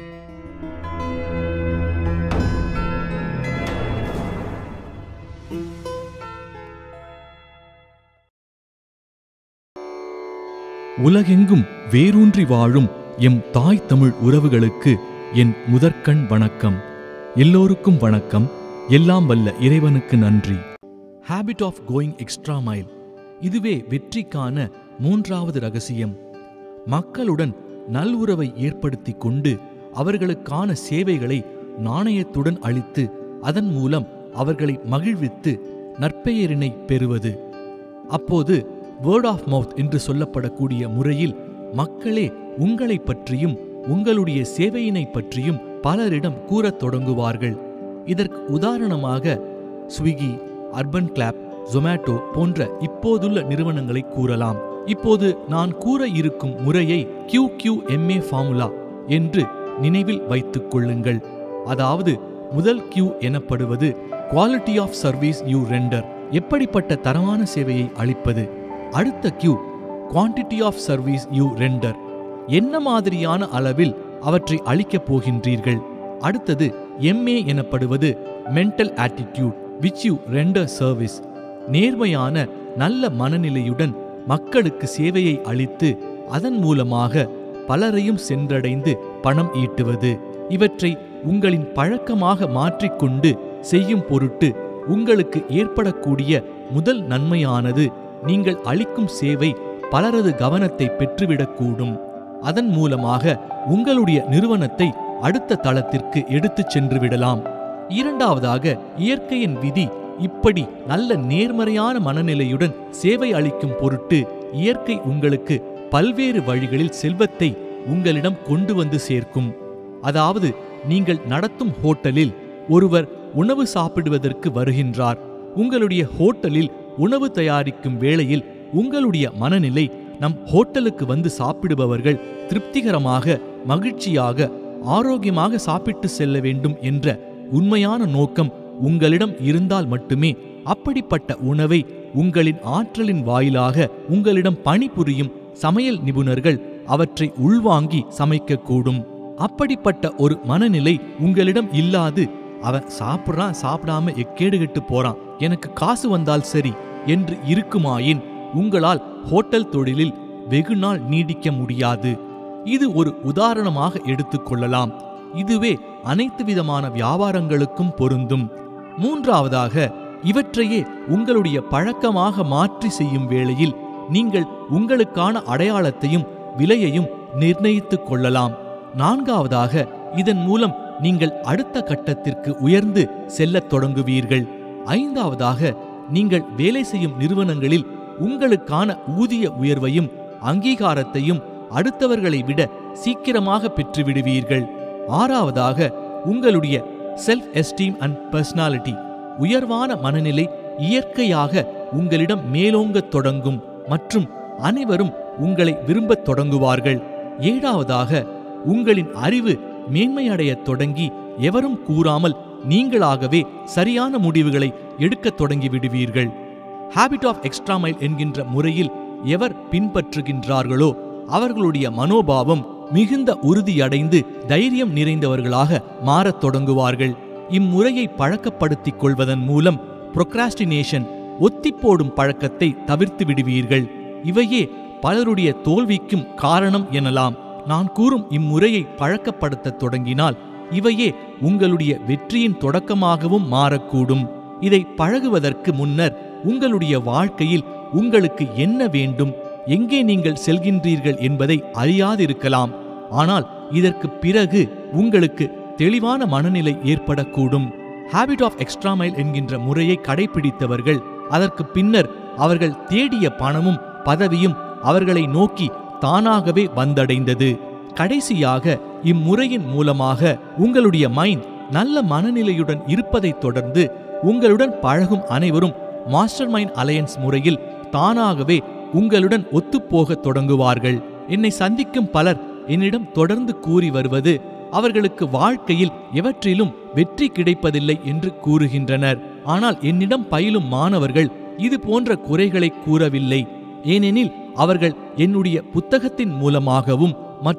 உலகெங்கும் வேரூன்றி வாழும் எம் தாய் தமிழ் உறவுகளுக்கு என் முதற்கண் வணக்கம் எல்லோருக்கும் வணக்கம் எல்லாம் வல்ல இறைவனுக்கு நன்றி habit of going extra mile இதுவே வெற்றிக்கான மூன்றாவது ரகசியம் மக்களுடன் நல்உறவை ஏற்படுத்திக் கொண்டு அவர்களுக்கான சேவைகளை நாணயத்துடன் அளித்து அதன் மூலம் அவர்களை மகிழ்வித்து நற்பெயரினை பெறுவது அப்போது வேர்ட் ஆஃப் மவுத் என்று சொல்லப்படக்கூடிய முறையில் மக்களே உங்களைப் பற்றியும் உங்களுடைய சேவையினை பற்றியும் பலரிடம் கூறத் தொடங்குவார்கள் இதற்கு உதாரணமாக ஸ்விக்கி அர்பன் கிளாப் ஜொமேட்டோ போன்ற இப்போதுள்ள நிறுவனங்களை கூறலாம் இப்போது நான் கூற இருக்கும் முறையை கியூ கியூ எம்ஏ ஃபார்முலா என்று நினைவில் வைத்துக் கொள்ளுங்கள் அதாவது முதல் கியூ எனப்படுவது quality of service you render எப்படிப்பட்ட தரமான சேவையை அளிப்பது அடுத்த Q quantity of service you render என்ன மாதிரியான அளவில் அவற்றை அளிக்கப் போகின்றீர்கள் அடுத்தது எம்ஏ எனப்படுவது mental attitude which you render service நேர்மையான நல்ல மனநிலையுடன் மக்களுக்கு சேவையை அளித்து அதன் மூலமாக பலரையும் சென்றடைந்து பணம் ஈட்டுவது இவற்றை உங்களின் பழக்கமாக மாற்றிக்கொண்டு செய்யும் பொருட்டு உங்களுக்கு ஏற்படக்கூடிய முதல் நன்மையானது நீங்கள் அளிக்கும் சேவை பலரது கவனத்தை பெற்றுவிடக்கூடும் அதன் மூலமாக உங்களுடைய நிறுவனத்தை அடுத்த தளத்திற்கு எடுத்துச் சென்று விடலாம் இரண்டாவதாக இயற்கையின் விதி இப்படி நல்ல நேர்மறையான மனநிலையுடன் சேவை அளிக்கும் பொருட்டு இயற்கை உங்களுக்கு பல்வேறு வழிகளில் செல்வத்தை உங்களிடம் கொண்டு வந்து சேர்க்கும் அதாவது நீங்கள் நடத்தும் ஹோட்டலில் ஒருவர் உணவு சாப்பிடுவதற்கு வருகின்றார் உங்களுடைய ஹோட்டலில் உணவு தயாரிக்கும் வேளையில் உங்களுடைய மனநிலை நம் ஹோட்டலுக்கு வந்து சாப்பிடுபவர்கள் திருப்திகரமாக மகிழ்ச்சியாக ஆரோக்கியமாக சாப்பிட்டு செல்ல வேண்டும் என்ற உண்மையான நோக்கம் உங்களிடம் இருந்தால் மட்டுமே அப்படிப்பட்ட உணவை உங்களின் ஆற்றலின் வாயிலாக உங்களிடம் பணிபுரியும் சமையல் நிபுணர்கள் அவற்றை உள்வாங்கி சமைக்கக்கூடும் அப்படிப்பட்ட ஒரு மனநிலை உங்களிடம் இல்லாது அவன் சாப்பிட்றான் சாப்பிடாம எக்கேடுகெட்டு போறான் எனக்கு காசு வந்தால் சரி என்று இருக்குமாயின் உங்களால் ஹோட்டல் தொழிலில் வெகு நாள் நீடிக்க முடியாது இது ஒரு உதாரணமாக எடுத்துக்கொள்ளலாம் இதுவே அனைத்து விதமான வியாபாரங்களுக்கும் பொருந்தும் மூன்றாவதாக இவற்றையே உங்களுடைய பழக்கமாக மாற்றி செய்யும் வேளையில் நீங்கள் உங்களுக்கான அடையாளத்தையும் விலையையும் நிர்ணயித்துக் கொள்ளலாம் நான்காவதாக இதன் மூலம் நீங்கள் அடுத்த கட்டத்திற்கு உயர்ந்து செல்லத் தொடங்குவீர்கள் ஐந்தாவதாக நீங்கள் வேலை செய்யும் நிறுவனங்களில் உங்களுக்கான ஊதிய உயர்வையும் அங்கீகாரத்தையும் அடுத்தவர்களை விட சீக்கிரமாக பெற்றுவிடுவீர்கள் ஆறாவதாக உங்களுடைய செல்ஃப் எஸ்டீம் அண்ட் பர்சனாலிட்டி உயர்வான மனநிலை இயற்கையாக உங்களிடம் மேலோங்கத் தொடங்கும் மற்றும் அனைவரும் உங்களை விரும்பத் தொடங்குவார்கள் ஏழாவதாக உங்களின் அறிவு மேன்மையடையத் தொடங்கி எவரும் கூறாமல் நீங்களாகவே சரியான முடிவுகளை எடுக்கத் தொடங்கி விடுவீர்கள் ஹாபிட் ஆஃப் எக்ஸ்ட்ரா மைல் என்கின்ற முறையில் எவர் பின்பற்றுகின்றார்களோ அவர்களுடைய மனோபாவம் மிகுந்த உறுதியடைந்து தைரியம் நிறைந்தவர்களாக மாறத் தொடங்குவார்கள் இம்முறையை பழக்கப்படுத்திக் கொள்வதன் மூலம் புரொக்ராஸ்டினேஷன் ஒத்திப்போடும் பழக்கத்தை தவிர்த்து விடுவீர்கள் இவையே பலருடைய தோல்விக்கும் காரணம் எனலாம் நான் கூறும் இம்முறையை பழக்கப்படுத்தத் தொடங்கினால் இவையே உங்களுடைய வெற்றியின் தொடக்கமாகவும் மாறக்கூடும் இதை பழகுவதற்கு முன்னர் உங்களுடைய வாழ்க்கையில் உங்களுக்கு என்ன வேண்டும் எங்கே நீங்கள் செல்கின்றீர்கள் என்பதை அறியாதிருக்கலாம் ஆனால் இதற்கு பிறகு உங்களுக்கு தெளிவான மனநிலை ஏற்படக்கூடும் ஹாபிட் ஆஃப் எக்ஸ்ட்ரா மைல் என்கின்ற முறையை கடைபிடித்தவர்கள் அதற்கு பின்னர் அவர்கள் தேடிய பணமும் பதவியும் அவர்களை நோக்கி தானாகவே வந்தடைந்தது கடைசியாக இம்முறையின் மூலமாக உங்களுடைய மைண்ட் நல்ல மனநிலையுடன் இருப்பதைத் தொடர்ந்து உங்களுடன் பழகும் அனைவரும் மாஸ்டர் மைண்ட் அலையன்ஸ் முறையில் தானாகவே உங்களுடன் ஒத்துப்போகத் தொடங்குவார்கள் என்னை சந்திக்கும் பலர் என்னிடம் தொடர்ந்து கூறி வருவது அவர்களுக்கு வாழ்க்கையில் எவற்றிலும் வெற்றி கிடைப்பதில்லை என்று கூறுகின்றனர் ஆனால் என்னிடம் பயிலும் மாணவர்கள் இது போன்ற குறைகளை கூறவில்லை ஏனெனில் அவர்கள் என்னுடைய புத்தகத்தின் மூலமாகவும் மற்றும்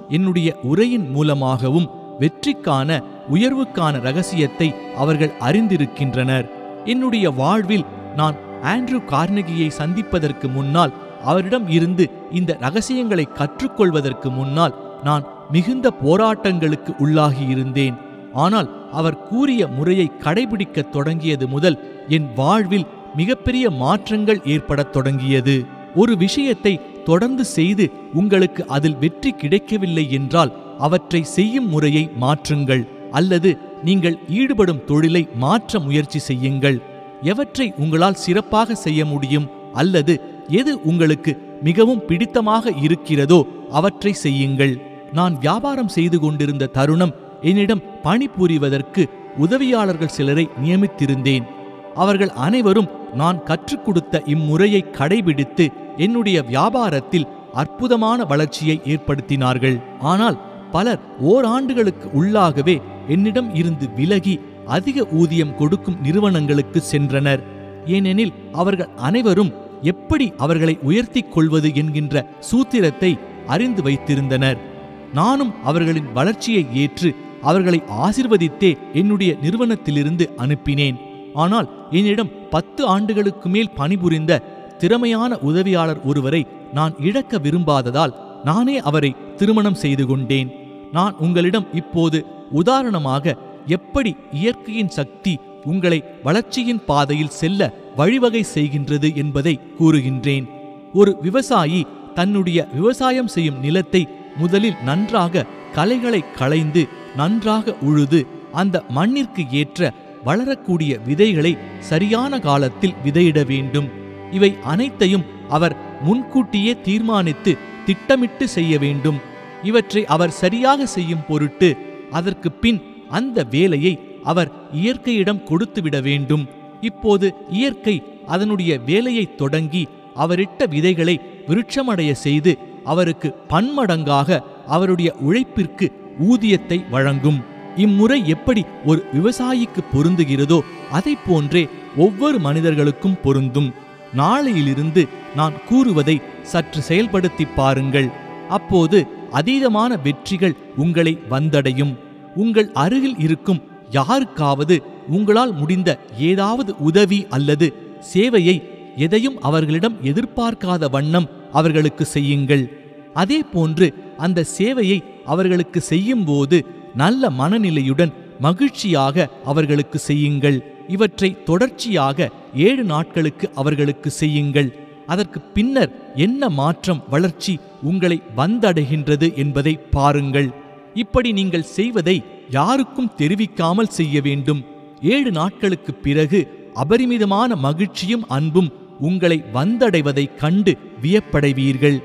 என்னுடைய உரையின் மூலமாகவும் வெற்றிக்கான உயர்வுக்கான ரகசியத்தை அவர்கள் அறிந்திருக்கின்றனர் என்னுடைய வாழ்வில் நான் ஆண்ட்ரூ கார்னகியை சந்திப்பதற்கு முன்னால் அவரிடம் இருந்து இந்த ரகசியங்களை கற்றுக்கொள்வதற்கு முன்னால் நான் மிகுந்த போராட்டங்களுக்கு உள்ளாகியிருந்தேன் ஆனால் அவர் கூறிய முறையை கடைபிடிக்கத் தொடங்கியது முதல் என் வாழ்வில் மிகப்பெரிய மாற்றங்கள் ஏற்படத் தொடங்கியது ஒரு விஷயத்தை தொடர்ந்து செய்து உங்களுக்கு அதில் வெற்றி கிடைக்கவில்லை என்றால் அவற்றை செய்யும் முறையை மாற்றுங்கள் அல்லது நீங்கள் ஈடுபடும் தொழிலை மாற்ற முயற்சி செய்யுங்கள் எவற்றை உங்களால் சிறப்பாக செய்ய முடியும் அல்லது எது உங்களுக்கு மிகவும் பிடித்தமாக இருக்கிறதோ அவற்றை செய்யுங்கள் நான் வியாபாரம் செய்து கொண்டிருந்த தருணம் என்னிடம் பணிபுரிவதற்கு உதவியாளர்கள் சிலரை நியமித்திருந்தேன் அவர்கள் அனைவரும் நான் கற்றுக் கொடுத்த இம்முறையை கடைபிடித்து என்னுடைய வியாபாரத்தில் அற்புதமான வளர்ச்சியை ஏற்படுத்தினார்கள் ஆனால் பலர் ஓராண்டுகளுக்கு உள்ளாகவே என்னிடம் இருந்து விலகி அதிக ஊதியம் கொடுக்கும் நிறுவனங்களுக்கு சென்றனர் ஏனெனில் அவர்கள் அனைவரும் எப்படி அவர்களை உயர்த்திக் கொள்வது என்கின்ற சூத்திரத்தை அறிந்து வைத்திருந்தனர் நானும் அவர்களின் வளர்ச்சியை ஏற்று அவர்களை ஆசிர்வதித்தே என்னுடைய நிறுவனத்திலிருந்து அனுப்பினேன் ஆனால் என்னிடம் பத்து ஆண்டுகளுக்கு மேல் பணிபுரிந்த திறமையான உதவியாளர் ஒருவரை நான் இழக்க விரும்பாததால் நானே அவரை திருமணம் செய்து கொண்டேன் நான் உங்களிடம் இப்போது உதாரணமாக எப்படி இயற்கையின் சக்தி உங்களை வளர்ச்சியின் பாதையில் செல்ல வழிவகை செய்கின்றது என்பதை கூறுகின்றேன் ஒரு விவசாயி தன்னுடைய விவசாயம் செய்யும் நிலத்தை முதலில் நன்றாக களைகளை களைந்து நன்றாக உழுது அந்த மண்ணிற்கு ஏற்ற வளரக்கூடிய விதைகளை சரியான காலத்தில் விதையிட வேண்டும் இவை அனைத்தையும் அவர் முன்கூட்டியே தீர்மானித்து திட்டமிட்டு செய்ய வேண்டும் இவற்றை அவர் சரியாக செய்யும் பொருட்டு அதற்கு பின் அந்த வேலையை அவர் இயற்கையிடம் கொடுத்துவிட வேண்டும் இப்போது இயற்கை அதனுடைய வேலையை தொடங்கி அவரிட்ட விதைகளை விருட்சமடைய செய்து அவருக்கு பன்மடங்காக அவருடைய உழைப்பிற்கு ஊதியத்தை வழங்கும் இம்முறை எப்படி ஒரு விவசாயிக்கு பொருந்துகிறதோ அதை போன்றே ஒவ்வொரு மனிதர்களுக்கும் பொருந்தும் நாளையிலிருந்து நான் கூறுவதை சற்று செயல்படுத்தி பாருங்கள் அப்போது அதீதமான வெற்றிகள் உங்களை வந்தடையும் உங்கள் அருகில் இருக்கும் யாருக்காவது உங்களால் முடிந்த ஏதாவது உதவி அல்லது சேவையை எதையும் அவர்களிடம் எதிர்பார்க்காத வண்ணம் அவர்களுக்கு செய்யுங்கள் அதே போன்று அந்த சேவையை அவர்களுக்கு செய்யும்போது நல்ல மனநிலையுடன் மகிழ்ச்சியாக அவர்களுக்கு செய்யுங்கள் இவற்றை தொடர்ச்சியாக ஏழு நாட்களுக்கு அவர்களுக்கு செய்யுங்கள் அதற்கு பின்னர் என்ன மாற்றம் வளர்ச்சி உங்களை வந்தடைகின்றது என்பதை பாருங்கள் இப்படி நீங்கள் செய்வதை யாருக்கும் தெரிவிக்காமல் செய்ய வேண்டும் ஏழு நாட்களுக்குப் பிறகு அபரிமிதமான மகிழ்ச்சியும் அன்பும் உங்களை வந்தடைவதைக் கண்டு வியப்படைவீர்கள்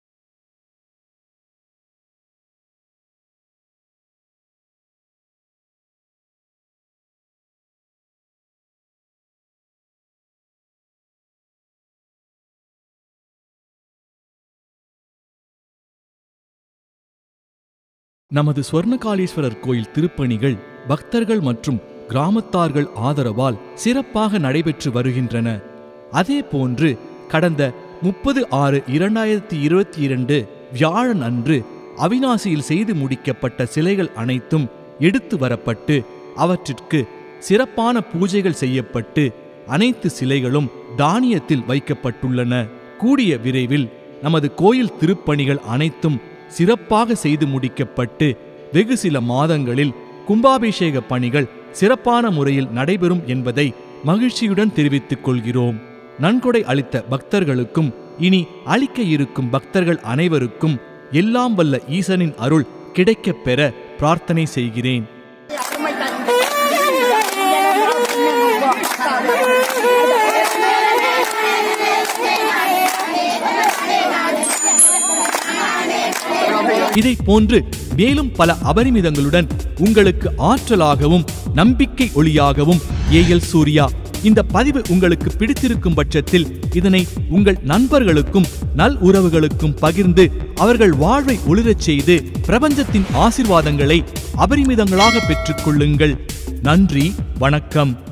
நமது ஸ்வர்ணகாளீஸ்வரர் கோயில் திருப்பணிகள் பக்தர்கள் மற்றும் கிராமத்தார்கள் ஆதரவால் சிறப்பாக நடைபெற்று வருகின்றன அதே போன்று கடந்த முப்பது ஆறு இரண்டாயிரத்தி இருபத்தி இரண்டு வியாழன் அன்று அவிநாசியில் செய்து முடிக்கப்பட்ட சிலைகள் அனைத்தும் எடுத்து வரப்பட்டு அவற்றிற்கு சிறப்பான பூஜைகள் செய்யப்பட்டு அனைத்து சிலைகளும் தானியத்தில் வைக்கப்பட்டுள்ளன கூடிய விரைவில் நமது கோயில் திருப்பணிகள் அனைத்தும் சிறப்பாக செய்து முடிக்கப்பட்டு வெகு சில மாதங்களில் கும்பாபிஷேக பணிகள் சிறப்பான முறையில் நடைபெறும் என்பதை மகிழ்ச்சியுடன் தெரிவித்துக் கொள்கிறோம் நன்கொடை அளித்த பக்தர்களுக்கும் இனி அளிக்க இருக்கும் பக்தர்கள் அனைவருக்கும் எல்லாம் வல்ல ஈசனின் அருள் கிடைக்கப் பெற பிரார்த்தனை செய்கிறேன் இதை போன்று மேலும் பல அபரிமிதங்களுடன் உங்களுக்கு ஆற்றலாகவும் நம்பிக்கை ஒளியாகவும் ஏஎல் சூர்யா இந்த பதிவு உங்களுக்கு பிடித்திருக்கும் பட்சத்தில் இதனை உங்கள் நண்பர்களுக்கும் நல் உறவுகளுக்கும் பகிர்ந்து அவர்கள் வாழ்வை ஒளிரச் செய்து பிரபஞ்சத்தின் ஆசிர்வாதங்களை அபரிமிதங்களாக பெற்றுக்கொள்ளுங்கள் நன்றி வணக்கம்